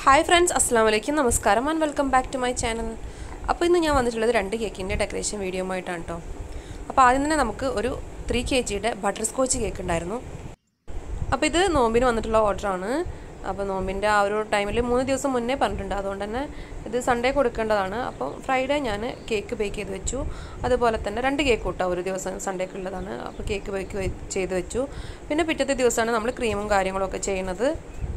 hi friends അസ്സാം വലൈക്കും നമസ്കാരം and welcome back to my channel അപ്പോൾ ഇന്ന് ഞാൻ വന്നിട്ടുള്ളത് രണ്ട് കേക്കിൻ്റെ ഡെക്കറേഷൻ വീഡിയോ ആയിട്ടാണ് കേട്ടോ അപ്പോൾ ആദ്യം തന്നെ നമുക്ക് ഒരു ത്രീ കെ ജിയുടെ ബട്ടർ സ്കോച്ച് കേക്ക് ഉണ്ടായിരുന്നു അപ്പോൾ ഇത് നോമ്പിന് വന്നിട്ടുള്ള ഓർഡറാണ് അപ്പോൾ നോമ്പിൻ്റെ ആ ഒരു ടൈമിൽ മൂന്ന് ദിവസം മുന്നേ പറഞ്ഞിട്ടുണ്ട് അതുകൊണ്ട് തന്നെ ഇത് സൺഡേ കൊടുക്കേണ്ടതാണ് അപ്പോൾ ഫ്രൈഡേ ഞാൻ കേക്ക് ബേക്ക് ചെയ്ത് വെച്ചു അതുപോലെ തന്നെ രണ്ട് കേക്ക് കൂട്ടാം ഒരു ദിവസം സൺഡേക്ക് ഉള്ളതാണ് അപ്പോൾ കേക്ക് ബേക്ക് ചെയ്ത് വെച്ചു പിന്നെ പിറ്റത്തെ ദിവസമാണ് നമ്മൾ ക്രീമും കാര്യങ്ങളൊക്കെ ചെയ്യുന്നത്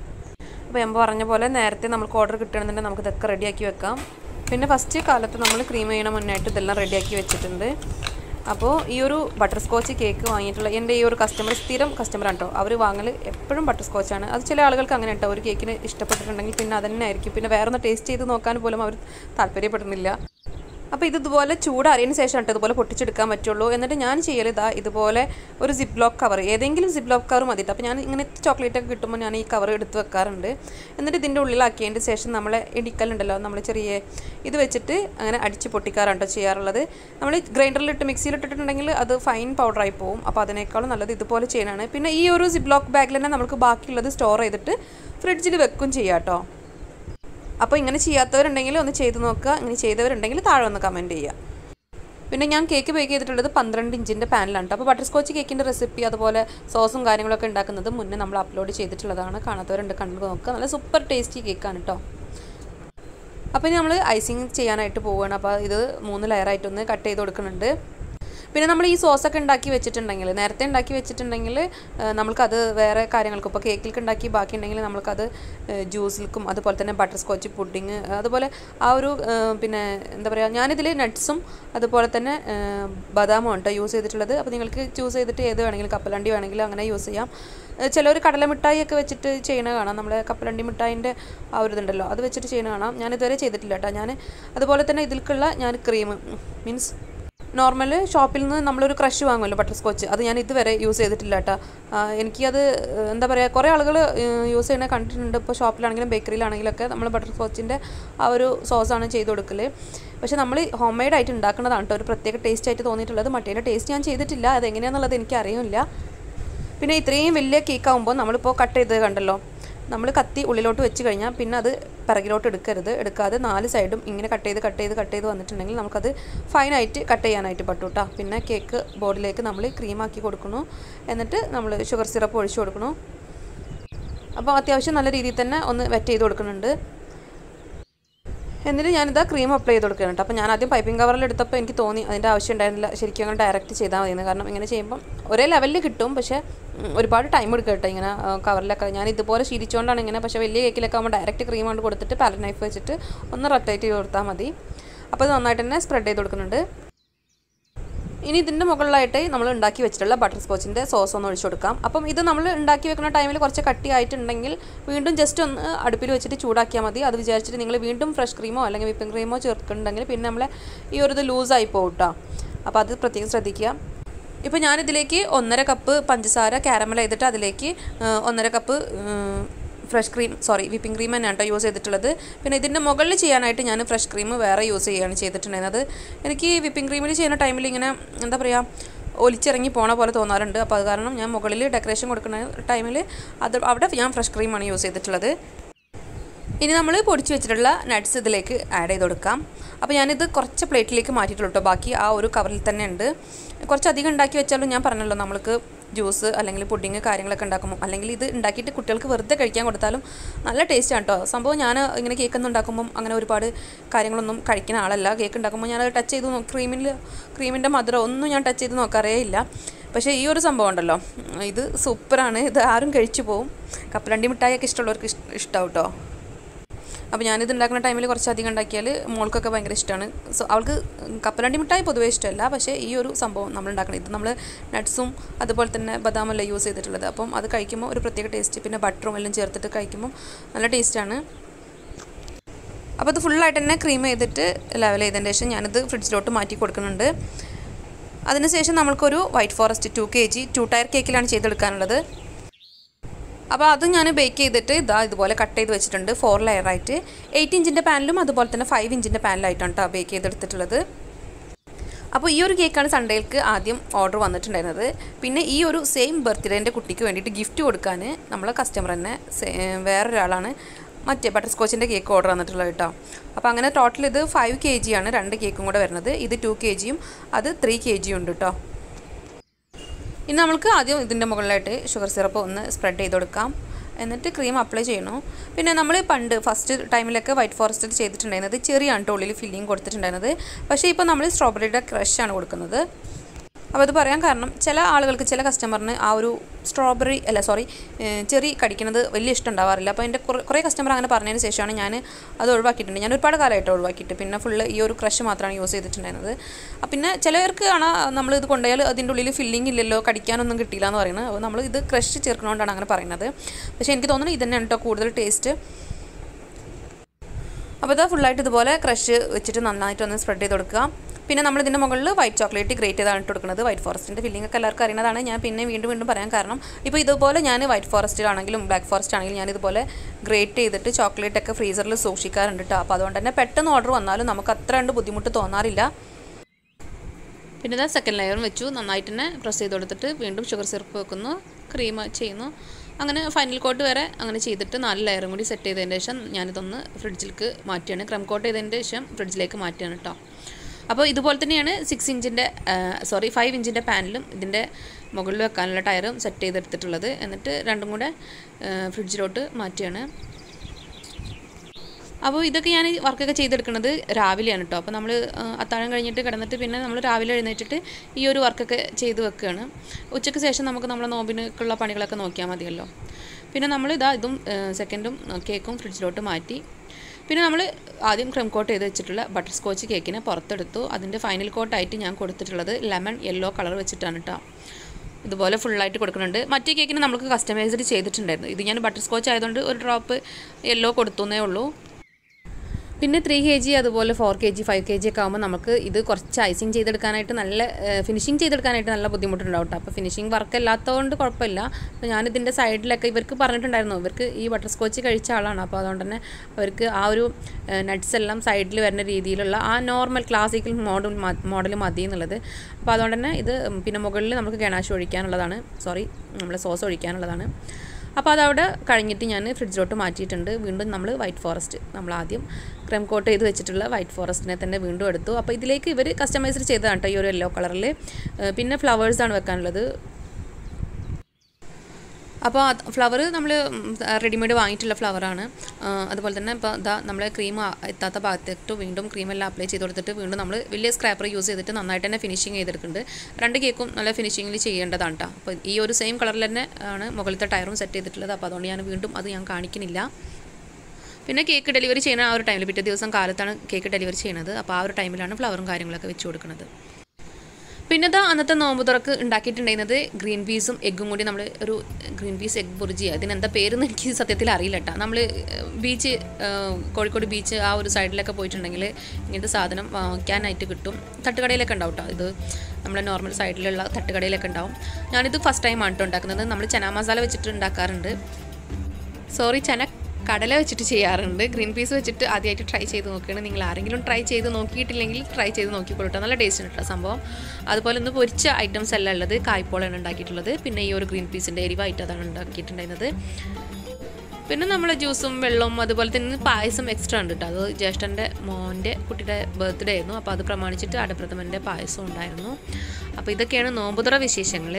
അപ്പോൾ ഞാൻ പറഞ്ഞ പോലെ നേരത്തെ നമുക്ക് ഓർഡർ കിട്ടണമെന്നുണ്ടെങ്കിൽ നമുക്ക് ഇതൊക്കെ റെഡിയാക്കി വെക്കാം പിന്നെ ഫസ്റ്റ് കാലത്ത് നമ്മൾ ക്രീം ചെയ്യണ മുന്നായിട്ട് ഇതെല്ലാം റെഡിയാക്കി വെച്ചിട്ടുണ്ട് അപ്പോൾ ഈ ഒരു ബട്ടർ സ്കോച്ച് കേക്ക് വാങ്ങിയിട്ടുള്ള എൻ്റെ ഈ ഒരു കസ്റ്റമർ സ്ഥിരം കസ്റ്റമറാണ് കേട്ടോ അവർ വാങ്ങൽ എപ്പോഴും ബട്ടർ സ്കോച്ചാണ് അത് ചില ആളുകൾക്ക് അങ്ങനെ കേട്ടോ ഒരു കേക്കിന് ഇഷ്ടപ്പെട്ടിട്ടുണ്ടെങ്കിൽ പിന്നെ അതന്നെ ആയിരിക്കും പിന്നെ വേറെ ഒന്ന് ടേസ്റ്റ് ചെയ്ത് നോക്കാൻ പോലും അവർ താല്പര്യപ്പെടുന്നില്ല അപ്പോൾ ഇത് ഇതുപോലെ ചൂടാറിയതിന് ശേഷം കേട്ടോ ഇതുപോലെ പൊട്ടിച്ചെടുക്കാൻ പറ്റുള്ളൂ എന്നിട്ട് ഞാൻ ചെയ്യൽ ഇതാ ഇതുപോലെ ഒരു സിപ്പ് ലോക്ക് കവർ ഏതെങ്കിലും സിപ്പ് ലോക്ക് കവർ മതി അപ്പോൾ ഞാൻ ഇങ്ങനെ ചോക്ലേറ്റ് ഒക്കെ കിട്ടുമ്പോൾ ഞാൻ ഈ കവർ എടുത്ത് വെക്കാറുണ്ട് എന്നിട്ട് ഇതിൻ്റെ ഉള്ളിലാക്കിയതിന് ശേഷം നമ്മളെ ഇടിക്കലുണ്ടല്ലോ നമ്മൾ ചെറിയ ഇത് വെച്ചിട്ട് അങ്ങനെ അടിച്ച് പൊട്ടിക്കാറാണ് കേട്ടോ ചെയ്യാറുള്ളത് നമ്മൾ ഗ്രൈൻഡറിലിട്ട് മിക്സിയിലിട്ടിട്ടുണ്ടെങ്കിൽ അത് ഫൈൻ പൗഡറായി പോകും അപ്പോൾ അതിനേക്കാളും നല്ലത് ഇതുപോലെ ചെയ്യാനാണ് പിന്നെ ഈ ഒരു സിപ്പ് ലോക്ക് ബാഗിൽ തന്നെ നമുക്ക് ബാക്കിയുള്ളത് സ്റ്റോർ ചെയ്തിട്ട് ഫ്രിഡ്ജിൽ വെക്കും ചെയ്യാം കേട്ടോ അപ്പോൾ ഇങ്ങനെ ചെയ്യാത്തവരുണ്ടെങ്കിൽ ഒന്ന് ചെയ്ത് നോക്കുക ഇങ്ങനെ ചെയ്തവരുണ്ടെങ്കിൽ താഴെ ഒന്ന് കമൻറ്റ് ചെയ്യുക പിന്നെ ഞാൻ കേക്ക് ബേക്ക് ചെയ്തിട്ടുള്ളത് പന്ത്രണ്ട് ഇഞ്ചിൻ്റെ പാനിലാണ് അപ്പോൾ ബട്ടർ സ്കോച്ച് കേക്കിൻ്റെ റെസിപ്പി അതുപോലെ സോസും കാര്യങ്ങളൊക്കെ ഉണ്ടാക്കുന്നത് മുന്നേ നമ്മൾ അപ്ലോഡ് ചെയ്തിട്ടുള്ളതാണ് കാണാത്തവരുണ്ട് കണ്ടു നോക്കുക നല്ല സൂപ്പർ ടേസ്റ്റി കേക്കാണ് കേട്ടോ അപ്പോൾ ഇനി നമ്മൾ ഐസിങ് ചെയ്യാനായിട്ട് പോവുകയാണ് അപ്പോൾ ഇത് മൂന്ന് ലെയറായിട്ടൊന്ന് കട്ട് ചെയ്ത് കൊടുക്കുന്നുണ്ട് പിന്നെ നമ്മൾ ഈ സോസൊക്കെ ഉണ്ടാക്കി വെച്ചിട്ടുണ്ടെങ്കിൽ നേരത്തെ ഉണ്ടാക്കി വെച്ചിട്ടുണ്ടെങ്കിൽ നമുക്കത് വേറെ കാര്യങ്ങൾക്ക് ഇപ്പോൾ കേക്കിലേക്ക് ഉണ്ടാക്കി ബാക്കി ഉണ്ടെങ്കിൽ നമുക്കത് ജ്യൂസിൽക്കും അതുപോലെ തന്നെ ബട്ടർ സ്കോച്ച് പുഡിങ് അതുപോലെ ആ ഒരു പിന്നെ എന്താ പറയുക ഞാനിതിൽ നട്ട്സും അതുപോലെ തന്നെ ബദാമും കേട്ടോ യൂസ് ചെയ്തിട്ടുള്ളത് അപ്പോൾ നിങ്ങൾക്ക് ചൂസ് ചെയ്തിട്ട് ഏത് വേണമെങ്കിലും കപ്പലണ്ടി വേണമെങ്കിലും അങ്ങനെ യൂസ് ചെയ്യാം ചിലർ കടല മിഠായി ഒക്കെ വെച്ചിട്ട് ചെയ്യണ കാണാം നമ്മുടെ കപ്പലണ്ടി മിഠായിൻ്റെ ആ ഒരു ഇതുണ്ടല്ലോ അത് വെച്ചിട്ട് ചെയ്യണ കാണാം ഞാൻ ഇതുവരെ ചെയ്തിട്ടില്ല കേട്ടോ ഞാൻ അതുപോലെ തന്നെ ഇതിൽക്കുള്ള ഞാൻ ക്രീം മീൻസ് നോർമൽ ഷോപ്പിൽ നിന്ന് നമ്മളൊരു ക്രഷ് വാങ്ങുമല്ലോ ബട്ടർ സ്കോച്ച് അത് ഞാൻ ഇതുവരെ യൂസ് ചെയ്തിട്ടില്ല കേട്ടോ എനിക്കത് എന്താ പറയുക കുറേ ആളുകൾ യൂസ് ചെയ്യണ കണ്ടിട്ടുണ്ട് ഇപ്പോൾ ഷോപ്പിലാണെങ്കിലും ബേക്കറിയിലാണെങ്കിലൊക്കെ നമ്മൾ ബട്ടർ സ്കോച്ചിൻ്റെ ആ ഒരു സോസാണ് ചെയ്ത് കൊടുക്കൽ പക്ഷേ നമ്മൾ ഹോം മെയ്ഡ് ആയിട്ട് ഉണ്ടാക്കുന്നതാണ് കേട്ടോ ഒരു പ്രത്യേക ടേസ്റ്റ് ആയിട്ട് തോന്നിയിട്ടുള്ളത് മറ്റേൻ്റെ ടേസ്റ്റ് ഞാൻ ചെയ്തിട്ടില്ല അതെങ്ങനെയാണെന്നുള്ളത് എനിക്കറിയില്ല പിന്നെ ഇത്രയും വലിയ കേക്ക് ആകുമ്പോൾ നമ്മളിപ്പോൾ കട്ട് ചെയ്ത് കണ്ടല്ലോ നമ്മൾ കത്തി ഉള്ളിലോട്ട് വെച്ച് കഴിഞ്ഞാൽ പിന്നെ അത് പിറകിലോട്ട് എടുക്കരുത് എടുക്കാതെ നാല് സൈഡും ഇങ്ങനെ കട്ട് ചെയ്ത് കട്ട് ചെയ്ത് കട്ട് ചെയ്ത് വന്നിട്ടുണ്ടെങ്കിൽ നമുക്കത് ഫൈനായിട്ട് കട്ട് ചെയ്യാനായിട്ട് പറ്റും കേട്ടോ പിന്നെ കേക്ക് ബോർഡിലേക്ക് നമ്മൾ ക്രീമാക്കി കൊടുക്കണു എന്നിട്ട് നമ്മൾ ഷുഗർ സിറപ്പ് ഒഴിച്ചു കൊടുക്കണു അപ്പോൾ അത്യാവശ്യം നല്ല രീതിയിൽ തന്നെ ഒന്ന് വെറ്റ് ചെയ്ത് കൊടുക്കുന്നുണ്ട് എന്നിട്ട് ഞാനിതാ ക്രീം അപ്ലൈ ചെയ്ത് കൊടുക്കുകയാണ് കേട്ടോ അപ്പോൾ ഞാൻ ആദ്യം പൈപ്പിംഗ് കവറിൽ എടുത്തപ്പോൾ എനിക്ക് തോന്നി അതിൻ്റെ ആവശ്യം ഉണ്ടായിരുന്നില്ല ശരിക്കും അങ്ങനെ ഡയറക്റ്റ് ചെയ്താൽ മതിയെന്ന് കാരണം ഇങ്ങനെ ചെയ്യുമ്പം ഒരേ ലെവലിൽ കിട്ടും പക്ഷേ ഒരുപാട് ടൈം എടുക്കും കേട്ടോ ഇങ്ങനെ കവറിലൊക്കെ ഞാൻ ഇതുപോലെ ശീലിച്ചുകൊണ്ടാണ് ഇങ്ങനെ പക്ഷേ വലിയ കേക്കിലൊക്കെ ആകുമ്പോൾ ഡയറക്റ്റ് ക്രീം കൊണ്ട് കൊടുത്തിട്ട് പാലറ്റ് നൈഫ് വെച്ചിട്ട് ഒന്ന് റൊട്ടേറ്റ് ചെയ്ത് കൊടുത്താൽ മതി അപ്പോൾ അത് നന്നായിട്ട് തന്നെ സ്പ്രെഡ് ചെയ്ത് കൊടുക്കുന്നുണ്ട് ഇനി ഇതിൻ്റെ മുകളിലായിട്ട് നമ്മൾ ഉണ്ടാക്കി വെച്ചിട്ടുള്ള ബട്ടർ സ്കോച്ചിൻ്റെ സോസ് ഒന്ന് ഒഴിച്ചു കൊടുക്കാം അപ്പം ഇത് നമ്മൾ ഉണ്ടാക്കി വെക്കുന്ന ടൈമിൽ കുറച്ച് കട്ടി ആയിട്ടുണ്ടെങ്കിൽ വീണ്ടും ജസ്റ്റ് ഒന്ന് അടുപ്പിൽ വെച്ചിട്ട് ചൂടാക്കിയാൽ മതി അത് വിചാരിച്ചിട്ട് നിങ്ങൾ വീണ്ടും ഫ്രഷ് ക്രീമോ അല്ലെങ്കിൽ വിപ്പിംഗ് ക്രീമോ ചേർക്കുന്നുണ്ടെങ്കിൽ പിന്നെ നമ്മൾ ഈ ഒരു ഇത് ലൂസായി പോകും കേട്ടോ അപ്പോൾ അത് പ്രത്യേകം ശ്രദ്ധിക്കുക ഇപ്പോൾ ഞാനിതിലേക്ക് ഒന്നര കപ്പ് പഞ്ചസാര കാരമൽ ചെയ്തിട്ട് അതിലേക്ക് ഒന്നര cup fresh cream sorry whipping cream തന്നെയാണ് കേട്ടോ യൂസ് ചെയ്തിട്ടുള്ളത് പിന്നെ ഇതിൻ്റെ മുകളിൽ ചെയ്യാനായിട്ട് ഞാൻ ഫ്രഷ് ക്രീം വേറെ യൂസ് ചെയ്യുകയാണ് ചെയ്തിട്ടുണ്ടായിരുന്നത് എനിക്ക് വിപ്പിംഗ് ക്രീമിൽ ചെയ്യുന്ന ടൈമിൽ ഇങ്ങനെ എന്താ പറയുക ഒലിച്ചിറങ്ങി പോണ പോലെ തോന്നാറുണ്ട് അപ്പോൾ അത് കാരണം ഞാൻ മുകളിൽ ഡെക്കറേഷൻ കൊടുക്കുന്ന ടൈമിൽ അത് അവിടെ ഞാൻ ഫ്രഷ് ക്രീമാണ് യൂസ് ചെയ്തിട്ടുള്ളത് ഇനി നമ്മൾ പൊടിച്ച് വെച്ചിട്ടുള്ള നട്ട്സ് ഇതിലേക്ക് ആഡ് ചെയ്ത് കൊടുക്കാം അപ്പോൾ ഞാനിത് കുറച്ച് പ്ലേറ്റിലേക്ക് മാറ്റിയിട്ടുള്ളൂ കേട്ടോ ബാക്കി ആ ഒരു കവറിൽ തന്നെ ഉണ്ട് കുറച്ച് അധികം ഉണ്ടാക്കി വെച്ചാലും ഞാൻ പറഞ്ഞല്ലോ നമ്മൾക്ക് ജ്യൂസ് അല്ലെങ്കിൽ പുഡിങ് കാര്യങ്ങളൊക്കെ ഉണ്ടാക്കുമ്പോൾ അല്ലെങ്കിൽ ഇത് ഉണ്ടാക്കിയിട്ട് കുട്ടികൾക്ക് വെറുതെ കഴിക്കാൻ കൊടുത്താലും നല്ല ടേസ്റ്റാണ് കേട്ടോ സംഭവം ഞാൻ ഇങ്ങനെ കേക്കൊന്നും ഉണ്ടാക്കുമ്പം അങ്ങനെ ഒരുപാട് കാര്യങ്ങളൊന്നും കഴിക്കുന്ന ആളല്ല കേക്ക് ഉണ്ടാക്കുമ്പോൾ ഞാനത് ടച്ച് ചെയ്ത് ക്രീമിൽ ക്രീമിൻ്റെ മധുരം ഒന്നും ഞാൻ ടച്ച് ചെയ്ത് നോക്കാറേ ഇല്ല പക്ഷേ ഈ ഒരു സംഭവം ഉണ്ടല്ലോ ഇത് സൂപ്പറാണ് ഇത് ആരും കഴിച്ചു പോവും കപ്പലണ്ടി മിഠായിയൊക്കെ ഇഷ്ടമുള്ളവർക്ക് ഇഷ്ടമാവും കേട്ടോ അപ്പോൾ ഞാനിത് ഉണ്ടാക്കുന്ന ടൈമിൽ കുറച്ചധികം ഉണ്ടാക്കിയാൽ മോൾക്കൊക്കെ ഭയങ്കര ഇഷ്ടമാണ് സോ അവൾക്ക് കപ്പലണ്ടി മിഠായി പൊതുവേ ഇഷ്ടമല്ല പക്ഷേ ഈ ഒരു സംഭവം നമ്മൾ ഉണ്ടാക്കണം ഇത് നമ്മൾ നട്ട്സും അതുപോലെ തന്നെ ബദാമല്ല യൂസ് ചെയ്തിട്ടുള്ളത് അപ്പം അത് കഴിക്കുമ്പോൾ ഒരു പ്രത്യേക ടേസ്റ്റ് പിന്നെ ബട്ടറും എല്ലാം ചേർത്തിട്ട് കഴിക്കുമ്പോൾ നല്ല ടേസ്റ്റാണ് അപ്പോൾ ഇത് ഫുള്ളായിട്ട് തന്നെ ക്രീം ചെയ്തിട്ട് ലെവൽ ചെയ്തതിന് ശേഷം ഞാനിത് ഫ്രിഡ്ജിലോട്ട് മാറ്റി കൊടുക്കുന്നുണ്ട് അതിനുശേഷം നമ്മൾക്കൊരു white forest two K G two tier കേക്കിലാണ് ചെയ്തെടുക്കാനുള്ളത് അപ്പോൾ അത് ഞാൻ ബേക്ക് ചെയ്തിട്ട് ഇതാ ഇതുപോലെ കട്ട് ചെയ്ത് വെച്ചിട്ടുണ്ട് ഫോർ ലെയറായിട്ട് എയ്റ്റ് ഇഞ്ചിൻ്റെ പാനിലും അതുപോലെ തന്നെ ഫൈവ് ഇഞ്ചിൻ്റെ പാനിലായിട്ടാണ് കേട്ടോ ബേക്ക് ചെയ്തെടുത്തിട്ടുള്ളത് അപ്പോൾ ഈ ഒരു കേക്കാണ് സൺഡേക്ക് ആദ്യം ഓർഡർ വന്നിട്ടുണ്ടായിരുന്നത് പിന്നെ ഈ ഒരു സെയിം ബർത്ത്ഡേൻ്റെ കുട്ടിക്ക് വേണ്ടിയിട്ട് ഗിഫ്റ്റ് കൊടുക്കാൻ നമ്മളെ കസ്റ്റമർ തന്നെ സെ- വേറൊരാളാണ് മറ്റേ ബട്ടർ സ്കോച്ചിൻ്റെ കേക്ക് ഓർഡർ വന്നിട്ടുള്ളത് കേട്ടോ അപ്പോൾ അങ്ങനെ ടോട്ടൽ ഇത് ഫൈവ് കെ ജി ആണ് രണ്ട് കേക്കും കൂടെ വരുന്നത് ഇത് ടു കെ ജിയും അത് ത്രീ കെ ജിയും ഉണ്ട് കേട്ടോ ഇനി നമ്മൾക്ക് ആദ്യം ഇതിൻ്റെ മുകളിലായിട്ട് ഷുഗർ സിറപ്പ് ഒന്ന് സ്പ്രെഡ് ചെയ്ത് കൊടുക്കാം എന്നിട്ട് ക്രീം അപ്ലൈ ചെയ്യണു പിന്നെ നമ്മൾ പണ്ട് ഫസ്റ്റ് ടൈമിലൊക്കെ വൈറ്റ് ഫോറസ്റ്റ് ചെയ്തിട്ടുണ്ടായിരുന്നത് ചെറിയാണ് കേട്ടോ ഉള്ളിൽ ഫില്ലിങ് കൊടുത്തിട്ടുണ്ടായിരുന്നത് പക്ഷേ ഇപ്പോൾ നമ്മൾ സ്ട്രോബെറിയുടെ ക്രഷാണ് കൊടുക്കുന്നത് അപ്പോൾ അത് പറയാൻ കാരണം ചില ആളുകൾക്ക് ചില കസ്റ്റമറിന് ആ ഒരു സ്ട്രോബെറി അല്ല സോറി ചെറി കടിക്കുന്നത് വലിയ ഇഷ്ടം ഉണ്ടാവാറില്ല അപ്പോൾ എൻ്റെ കുറേ കുറേ കസ്റ്റമർ അങ്ങനെ പറഞ്ഞതിന് ശേഷമാണ് ഞാൻ അത് ഒഴിവാക്കിയിട്ടുണ്ട് ഞാൻ ഒരുപാട് കാലമായിട്ട് ഒഴിവാക്കിയിട്ട് പിന്നെ ഫുള്ള് ഈ ഒരു ക്രഷ് മാത്രമാണ് യൂസ് ചെയ്തിട്ടുണ്ടായിരുന്നത് അപ്പോൾ പിന്നെ ചിലവർക്ക് ആണ് നമ്മൾ ഇത് കൊണ്ടുപോയാൽ അതിൻ്റെ ഉള്ളിൽ ഫില്ലിംഗ് ഇല്ലല്ലോ കടിക്കാനൊന്നും കിട്ടിയില്ല എന്ന് പറയുന്നത് അപ്പോൾ നമ്മൾ ഇത് ക്രഷ് ചേർക്കണോണ്ടാണ് അങ്ങനെ പറയുന്നത് പക്ഷേ എനിക്ക് തോന്നുന്നു ഇത് തന്നെയാണ് കേട്ടോ കൂടുതൽ ടേസ്റ്റ് അപ്പോൾ ഇത് ഫുള്ളായിട്ട് ഇതുപോലെ ക്രഷ് വെച്ചിട്ട് നന്നായിട്ട് ഒന്ന് സ്പ്രെഡ് ചെയ്ത് കൊടുക്കുക പിന്നെ നമ്മൾ ഇതിൻ്റെ മുകളിൽ വൈറ്റ് ചോക്ലേറ്റ് ഗ്രേറ്റ് ചെയ്താണ് ഇട്ട് കൊടുക്കുന്നത് വൈറ്റ് ഫോറസ്റ്റിൻ്റെ ഫില്ലിംഗ് ഒക്കെ എല്ലാവർക്കും അറിയുന്നതാണ് ഞാൻ പിന്നെ വീണ്ടും വീണ്ടും പറയാൻ കാരണം ഇപ്പോൾ ഇതുപോലെ ഞാൻ വൈറ്റ് ഫോറസ്റ്റിലാണെങ്കിലും ബ്ലാക്ക് ഫോറസ്റ്റ് ആണെങ്കിലും ഞാൻ ഇതുപോലെ ഗ്രേറ്റ് ചെയ്തിട്ട് ചോക്ലേറ്റ് ഒക്കെ ഫ്രീസറിൽ സൂക്ഷിക്കാറുണ്ട് കേട്ടോ അപ്പോൾ അതുകൊണ്ട് തന്നെ പെട്ടെന്ന് ഓർഡർ വന്നാലും നമുക്ക് അത്ര കണ്ട് ബുദ്ധിമുട്ട് തോന്നാറില്ല പിന്നെ ഇതാ സെക്കൻഡ് ലെയറും വെച്ചു നന്നായിട്ട് തന്നെ പ്രസ് ചെയ്ത് കൊടുത്തിട്ട് വീണ്ടും ഷുഗർ സിറപ്പ് വെക്കുന്നു ക്രീം ചെയ്യുന്നു അങ്ങനെ ഫൈനൽ കോട്ട് വരെ അങ്ങനെ ചെയ്തിട്ട് നാല് ലെയറും കൂടി സെറ്റ് ചെയ്തതിന് ശേഷം ഞാനിതൊന്ന് ഫ്രിഡ്ജിലേക്ക് മാറ്റുകയാണ് ക്രം കോട്ട് ചെയ്തതിന് ശേഷം ഫ്രിഡ്ജിലേക്ക് മാറ്റുകയാണ് കേട്ടോ അപ്പോൾ ഇതുപോലെ തന്നെയാണ് സിക്സ് ഇഞ്ചിൻ്റെ സോറി ഫൈവ് ഇഞ്ചിൻ്റെ പാനലും ഇതിൻ്റെ മുകളിൽ വെക്കാനുള്ള ടയറും സെറ്റ് ചെയ്തെടുത്തിട്ടുള്ളത് എന്നിട്ട് രണ്ടും കൂടെ ഫ്രിഡ്ജിലോട്ട് മാറ്റുകയാണ് അപ്പോൾ ഇതൊക്കെ ഞാൻ വർക്കൊക്കെ ചെയ്തെടുക്കുന്നത് രാവിലെയാണ് കേട്ടോ അപ്പോൾ നമ്മൾ അത്താഴം കഴിഞ്ഞിട്ട് കിടന്നിട്ട് പിന്നെ നമ്മൾ രാവിലെ എഴുന്നേറ്റിട്ട് ഈ ഒരു വർക്കൊക്കെ ചെയ്ത് വെക്കുകയാണ് ഉച്ചയ്ക്ക് ശേഷം നമുക്ക് നമ്മളെ നോമ്പിനൊക്കെയുള്ള പണികളൊക്കെ നോക്കിയാൽ മതിയല്ലോ പിന്നെ നമ്മൾ ഇതാ ഇതും സെക്കൻഡും കേക്കും ഫ്രിഡ്ജിലോട്ട് മാറ്റി പിന്നെ നമ്മൾ ആദ്യം ക്രീം കോട്ട് ചെയ്ത് വെച്ചിട്ടുള്ള ബട്ടർ സ്കോച്ച് കേക്കിനെ പുറത്തെടുത്തു അതിൻ്റെ ഫൈനൽ കോട്ടായിട്ട് ഞാൻ കൊടുത്തിട്ടുള്ളത് ലെമൺ യെല്ലോ കളർ വെച്ചിട്ടാണ് കേട്ടോ ഇതുപോലെ ഫുള്ളായിട്ട് കൊടുക്കുന്നുണ്ട് മറ്റേ കേക്കിന് നമുക്ക് കസ്റ്റമൈസ്ഡ് ചെയ്തിട്ടുണ്ടായിരുന്നു ഇത് ഞാൻ ബട്ടർ സ്കോച്ച് ആയതുകൊണ്ട് ഒരു ഡ്രോപ്പ് യെല്ലോ കൊടുത്തുന്നേ ഉള്ളൂ പിന്നെ ത്രീ കെ ജി അതുപോലെ four K G five K G ഒക്കെ ആകുമ്പോൾ നമുക്ക് ഇത് കുറച്ച് ഐസിങ് ചെയ്തെടുക്കാനായിട്ട് നല്ല ഫിനിഷിങ് ചെയ്തെടുക്കാനായിട്ട് നല്ല ബുദ്ധിമുട്ടുണ്ടാവും കേട്ടോ അപ്പോൾ ഫിനിഷിങ് വർക്ക് അല്ലാത്തതുകൊണ്ട് കുഴപ്പമില്ല അപ്പോൾ ഞാനിതിൻ്റെ സൈഡിലൊക്കെ ഇവർക്ക് പറഞ്ഞിട്ടുണ്ടായിരുന്നു ഇവർക്ക് ഈ ബട്ടർ സ്കോച്ച് കഴിച്ച ആളാണ് അപ്പോൾ അതുകൊണ്ട് തന്നെ അവർക്ക് ആ ഒരു നട്ട്സ് എല്ലാം സൈഡിൽ വരുന്ന രീതിയിലുള്ള ആ നോർമൽ ക്ലാസിക്കൽ മോഡൽ മോഡൽ മതി എന്നുള്ളത് അപ്പോൾ അതുകൊണ്ട് തന്നെ ഇത് പിന്നെ മുകളിൽ നമുക്ക് ഗണാശ് ഒഴിക്കാനുള്ളതാണ് സോറി നമ്മൾ സോസ് ഒഴിക്കാനുള്ളതാണ് അപ്പോൾ അതവിടെ കഴിഞ്ഞിട്ട് ഞാൻ ഫ്രിഡ്ജിലോട്ട് മാറ്റിയിട്ടുണ്ട് വീണ്ടും നമ്മൾ വൈറ്റ് ഫോറസ്റ്റ് നമ്മൾ ആദ്യം ക്രീം കോട്ട് ചെയ്ത് വെച്ചിട്ടുള്ള വൈറ്റ് ഫോറസ്റ്റിനെ തന്നെ വീണ്ടും എടുത്തു അപ്പോൾ ഇതിലേക്ക് ഇവർ കസ്റ്റമൈസ്ഡ് ചെയ്തതാണ് കേട്ടോ ഈ ഒരു യെല്ലോ കളറിൽ പിന്നെ ഫ്ലവേഴ്സാണ് വെക്കാനുള്ളത് അപ്പോൾ ഫ്ലവർ നമ്മൾ റെഡിമെയ്ഡ് വാങ്ങിയിട്ടുള്ള ഫ്ലവറാണ് അതുപോലെ തന്നെ ഇപ്പോൾ ഇതാ നമ്മൾ ക്രീം എത്താത്ത ഭാഗത്തേക്ക് വീണ്ടും ക്രീമെല്ലാം അപ്ലൈ ചെയ്ത് കൊടുത്തിട്ട് വീണ്ടും നമ്മൾ വലിയ സ്ക്രാപ്പർ യൂസ് ചെയ്തിട്ട് നന്നായിട്ട് തന്നെ ഫിനിഷിങ് ചെയ്തെടുക്കുന്നുണ്ട് രണ്ട് കേക്കും നല്ല ഫിനിഷിങ്ങിൽ ചെയ്യേണ്ടതാണ് കേട്ടോ അപ്പോൾ ഈ ഒരു സെയിം കളറിൽ തന്നെ ആണ് മുകളിലത്തെ ടയറും സെറ്റ് ചെയ്തിട്ടുള്ളത് അപ്പോൾ അതുകൊണ്ട് ഞാൻ വീണ്ടും അത് ഞാൻ കാണിക്കുന്നില്ല പിന്നെ കേക്ക് ഡെലിവറി ചെയ്യുന്ന ആ ഒരു ടൈമിൽ പിറ്റേ ദിവസം കാലത്താണ് കേക്ക് ഡെലിവറി ചെയ്യുന്നത് അപ്പോൾ ആ ഒരു ടൈമിലാണ് ഫ്ലവറും കാര്യങ്ങളൊക്കെ വെച്ച് കൊടുക്കുന്നത് പിന്നെ ഇതാ അന്നത്തെ നോമ്പ് തുറക്ക് ഉണ്ടാക്കിയിട്ടുണ്ടായിരുന്നത് ഗ്രീൻ പീസും എഗ്ഗും കൂടി നമ്മൾ ഒരു ഗ്രീൻ പീസ് എഗ് ബുർജിയ ഇതിനെന്താ പേരെന്ന് എനിക്ക് സത്യത്തിൽ അറിയില്ല കേട്ടോ നമ്മൾ ബീച്ച് കോഴിക്കോട് ബീച്ച് ആ ഒരു സൈഡിലൊക്കെ പോയിട്ടുണ്ടെങ്കിൽ ഇങ്ങനത്തെ സാധനം വാങ്ങിക്കാനായിട്ട് കിട്ടും തട്ടുകടയിലൊക്കെ ഉണ്ടാവും കേട്ടോ ഇത് നമ്മുടെ നോർമൽ സൈഡിലുള്ള തട്ടുകടയിലൊക്കെ ഉണ്ടാവും ഞാനിത് ഫസ്റ്റ് ടൈമാണ് കേട്ടോ ഉണ്ടാക്കുന്നത് നമ്മൾ ചന മസാല വെച്ചിട്ട് ഉണ്ടാക്കാറുണ്ട് സോറി ചന കടല വെച്ചിട്ട് ചെയ്യാറുണ്ട് ഗ്രീൻ പീസ് വെച്ചിട്ട് ആദ്യമായിട്ട് ട്രൈ ചെയ്ത് നോക്കുകയാണ് നിങ്ങൾ ആരെങ്കിലും ട്രൈ ചെയ്ത് നോക്കിയിട്ടില്ലെങ്കിൽ ട്രൈ ചെയ്ത് നോക്കിക്കൊള്ളട്ടോ നല്ല ടേസ്റ്റ് ഉണ്ട് കേട്ടോ സംഭവം അതുപോലെ ഒന്ന് പൊരിച്ച ഐറ്റംസ് അല്ല ഉള്ളത് കായ്പോളാണ് ഉണ്ടാക്കിയിട്ടുള്ളത് പിന്നെ ഈ ഒരു ഗ്രീൻ പീസിൻ്റെ എരിവായിട്ട് അതാണ് ഉണ്ടാക്കിയിട്ടുണ്ടായിരുന്നത് പിന്നെ നമ്മൾ ജ്യൂസും വെള്ളവും അതുപോലെ തന്നെ പായസം എക്സ്ട്രാ ഉണ്ട് കേട്ടോ അത് ജ്യേഷ്ഠൻ്റെ മോൻ്റെ കുട്ടിയുടെ ബർത്ത്ഡേ ആയിരുന്നു അപ്പോൾ അത് പ്രമാണിച്ചിട്ട് അടപ്രഥമൻ്റെ പായസം ഉണ്ടായിരുന്നു അപ്പോൾ ഇതൊക്കെയാണ് നോമ്പുതുറ വിശേഷങ്ങൾ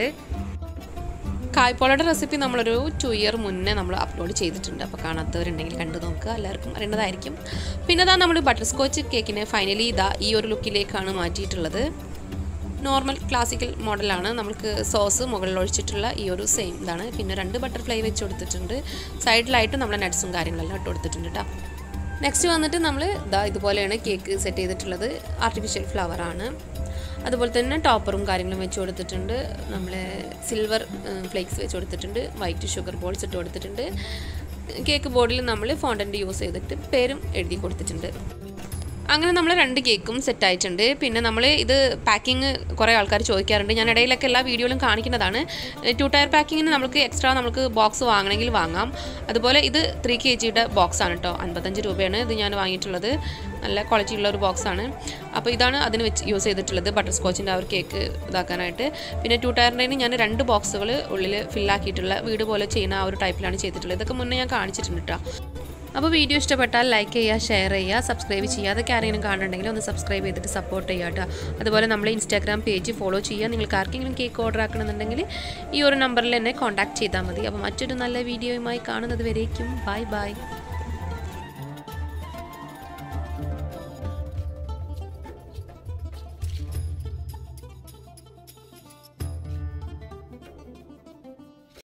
കായ്പോളയുടെ റെസിപ്പി നമ്മളൊരു ടു ഇയർ മുന്നേ നമ്മൾ അപ്ലോഡ് ചെയ്തിട്ടുണ്ട് അപ്പോൾ കാണാത്തവരുണ്ടെങ്കിൽ കണ്ടു നോക്കുക എല്ലാവർക്കും അറിയേണ്ടതായിരിക്കും പിന്നെ ഇതാ നമ്മൾ ബട്ടർ സ്കോച്ച് കേക്കിനെ ഫൈനലി ഇതാ ഈ ഒരു ലുക്കിലേക്കാണ് മാറ്റിയിട്ടുള്ളത് നോർമൽ ക്ലാസിക്കൽ മോഡലാണ് നമുക്ക് സോസ് മുകളിൽ ഒഴിച്ചിട്ടുള്ള ഈ ഒരു സെയിം ഇതാണ് പിന്നെ രണ്ട് ബട്ടർഫ്ലൈ വെച്ച് കൊടുത്തിട്ടുണ്ട് സൈഡിലായിട്ട് നമ്മൾ നട്ട്സും കാര്യങ്ങളെല്ലാം ഇട്ട് കൊടുത്തിട്ടുണ്ട് കേട്ടോ നെക്സ്റ്റ് വന്നിട്ട് നമ്മൾ ഇതാ ഇതുപോലെയാണ് കേക്ക് സെറ്റ് ചെയ്തിട്ടുള്ളത് ആർട്ടിഫിഷ്യൽ ഫ്ലവർ ആണ് അതുപോലെ തന്നെ ടോപ്പറും കാര്യങ്ങളും വെച്ച് കൊടുത്തിട്ടുണ്ട് നമ്മൾ സിൽവർ ഫ്ലേക്സ് വെച്ച് കൊടുത്തിട്ടുണ്ട് വൈറ്റ് ഷുഗർ ബോൾസ് ഇട്ട് കൊടുത്തിട്ടുണ്ട് കേക്ക് ബോർഡിൽ നമ്മൾ ഫോണ്ടൻ്റ് യൂസ് ചെയ്തിട്ട് പേരും എഴുതി കൊടുത്തിട്ടുണ്ട് അങ്ങനെ നമ്മൾ രണ്ട് കേക്കും സെറ്റ് ആയിട്ടുണ്ട് പിന്നെ നമ്മൾ ഇത് പാക്കിങ് കുറേ ആൾക്കാർ ചോദിക്കാറുണ്ട് ഞാൻ ഇടയിലൊക്കെ എല്ലാ വീഡിയോയിലും കാണിക്കുന്നതാണ് ടു ടയർ പാക്കിങ്ങിന് നമുക്ക് എക്സ്ട്രാ നമുക്ക് ബോക്സ് വാങ്ങണമെങ്കിൽ വാങ്ങാം അതുപോലെ ഇത് ത്രീ കെ ജിയുടെ ബോക്സാണ് കേട്ടോ അൻപത്തഞ്ച് രൂപയാണ് ഇത് ഞാൻ വാങ്ങിയിട്ടുള്ളത് നല്ല ക്വാളിറ്റി ഉള്ള ഒരു ബോക്സാണ് അപ്പോൾ ഇതാണ് അതിന് വെച്ച് യൂസ് ചെയ്തിട്ടുള്ളത് ബട്ടർ സ്കോച്ചിൻ്റെ ആ ഒരു കേക്ക് ഇതാക്കാനായിട്ട് പിന്നെ ടു ടയറിൻ്റെ ഞാൻ രണ്ട് ബോക്സുകൾ ഉള്ളിൽ ഫില്ലാക്കിയിട്ടുള്ള വീട് പോലെ ചെയ്യുന്ന ആ ഒരു ടൈപ്പിലാണ് ചെയ്തിട്ടുള്ളത് ഇതൊക്കെ മുന്നേ ഞാൻ കാണിച്ചിട്ടുണ്ട് കേട്ടോ അപ്പോൾ വീഡിയോ ഇഷ്ടപ്പെട്ടാൽ ലൈക്ക് ചെയ്യുക ഷെയർ ചെയ്യുക സബ്സ്ക്രൈബ് ചെയ്യുക അതൊക്കെ ആരെങ്കിലും കാണുന്നുണ്ടെങ്കിൽ ഒന്ന് സബ്സ്ക്രൈബ് ചെയ്തിട്ട് സപ്പോർട്ട് ചെയ്യുക കേട്ടോ അതുപോലെ നമ്മൾ ഇൻസ്റ്റാഗ്രാം പേജ് ഫോളോ ചെയ്യുക നിങ്ങൾക്ക് ആർക്കെങ്കിലും കേക്ക് ഓർഡർ ആക്കണമെന്നുണ്ടെങ്കിൽ ഈ ഒരു നമ്പറിൽ എന്നെ കോൺടാക്ട് ചെയ്താൽ മതി അപ്പോൾ മറ്റൊരു നല്ല വീഡിയോയുമായി കാണുന്നത് വരേക്കും ബൈ ബൈ